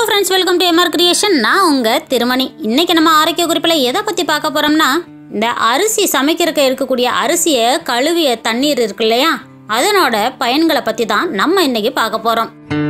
friends welcome to MR creation நான் உங்க திருமணி இன்னைக்கு நம்ம ஆரோக்கிய குறிப்பில் எதை பத்தி பார்க்க போறோம்னா இந்த அரிசி சமைக்கிறதுக்கு இருக்கக்கூடிய அரிசியை கழுவிய தண்ணீர் இருக்கு இல்லையா அதனோட பயன்களை பத்தி தான் நம்ம இன்னைக்கு பார்க்க போறோம்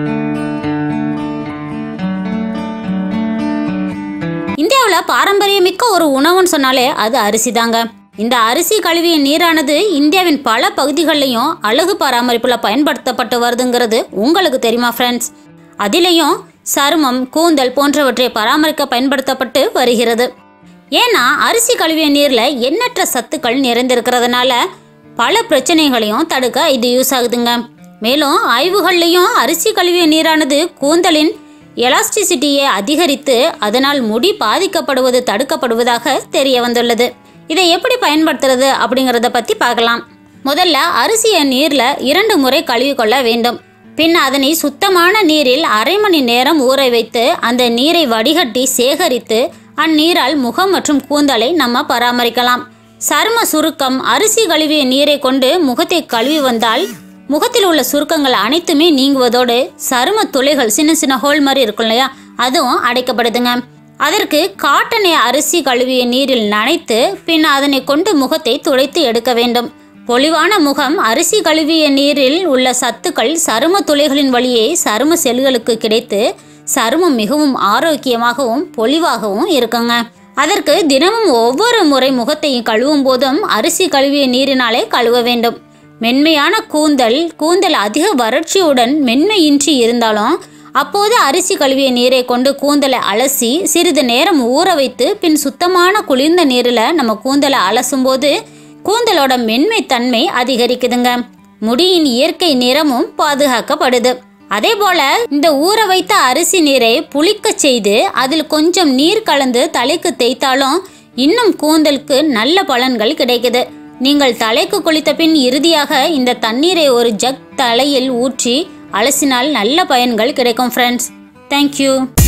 இந்தியாவில் பாரம்பரியமிக்க ஒரு உணவுன்னு சொன்னாலே அது அரிசி தாங்க இந்த அரிசி கழுவிய நீரானது இந்தியாவின் பல பகுதிகளிலையும் அழகு பராமரிப்புல பயன்படுத்தப்பட்டு வருதுங்கிறது உங்களுக்கு தெரியுமா ஃப்ரெண்ட்ஸ் அதிலையும் சருமம் கூந்தல் போன்றவற்றை பராமரிக்க பயன்படுத்தப்பட்டு வருகிறது ஏன்னா அரிசி கழுவிய நீர்ல எண்ணற்ற சத்துக்கள் நிறைந்திருக்கிறதுனால பல பிரச்சனைகளையும் தடுக்க இது யூஸ் ஆகுதுங்க மேலும் ஆய்வுகள்லையும் அரிசி கழுவிய நீரானது கூந்தலின் எலாஸ்டிசிட்டியை அதிகரித்து அதனால் முடி பாதிக்கப்படுவது தடுக்கப்படுவதாக தெரிய வந்துள்ளது இதை எப்படி பயன்படுத்துறது அப்படிங்கிறத பத்தி பார்க்கலாம் முதல்ல அரிசியை நீர்ல இரண்டு முறை கழுவி கொள்ள வேண்டும் பின் அதனை சுத்தமான நீரில் அரை மணி நேரம் ஊற வைத்து அந்த நீரை வடிகட்டி சேகரித்து அந்நீரால் முகம் மற்றும் கூந்தலை நம்ம பராமரிக்கலாம் சரும சுருக்கம் அரிசி கழுவிய நீரை கொண்டு முகத்தை கழுவி வந்தால் முகத்தில் உள்ள சுருக்கங்கள் அனைத்துமே நீங்குவதோடு சரும துளைகள் சின்ன சின்ன ஹோல் மாதிரி இருக்கும் இல்லையா அதுவும் அடைக்கப்படுதுங்க அதற்கு காட்டனை அரிசி கழுவிய நீரில் நனைத்து பின் அதனை கொண்டு முகத்தை துடைத்து எடுக்க வேண்டும் பொலிவான முகம் அரிசி கழுவிய நீரில் உள்ள சத்துக்கள் சரும துளைகளின் வழியே சரும செல்களுக்கு கிடைத்து சருமம் மிகவும் ஆரோக்கியமாகவும் பொலிவாகவும் இருக்குங்க அதற்கு தினமும் ஒவ்வொரு முறை முகத்தையும் கழுவும் போதும் அரிசி கழுவிய நீரினாலே கழுவ வேண்டும் மென்மையான கூந்தல் கூந்தல் அதிக வறட்சியுடன் மென்மையின்றி இருந்தாலும் அப்போது அரிசி கழுவிய நீரை கொண்டு கூந்தலை அலசி சிறிது நேரம் ஊற வைத்து பின் சுத்தமான குளிர்ந்த நீரில் நம்ம கூந்தலை அலசும் போது கூந்தலோட மென்மை தன்மை அதிகரிக்குதுங்க முடியின் இயற்கை நிறமும் பாதுகாக்கப்படுது அதே போல இந்த ஊற வைத்த அரிசி நீரை புளிக்க செய்து அதில் கொஞ்சம் நீர் கலந்து தலைக்கு தேய்த்தாலும் இன்னும் கூந்தலுக்கு நல்ல பலன்கள் கிடைக்குது நீங்கள் தலைக்கு குளித்த பின் இறுதியாக இந்த தண்ணீரை ஒரு ஜக் தலையில் ஊற்றி அலசினால் நல்ல பயன்கள் கிடைக்கும் ஃப்ரெண்ட்ஸ் தேங்க்யூ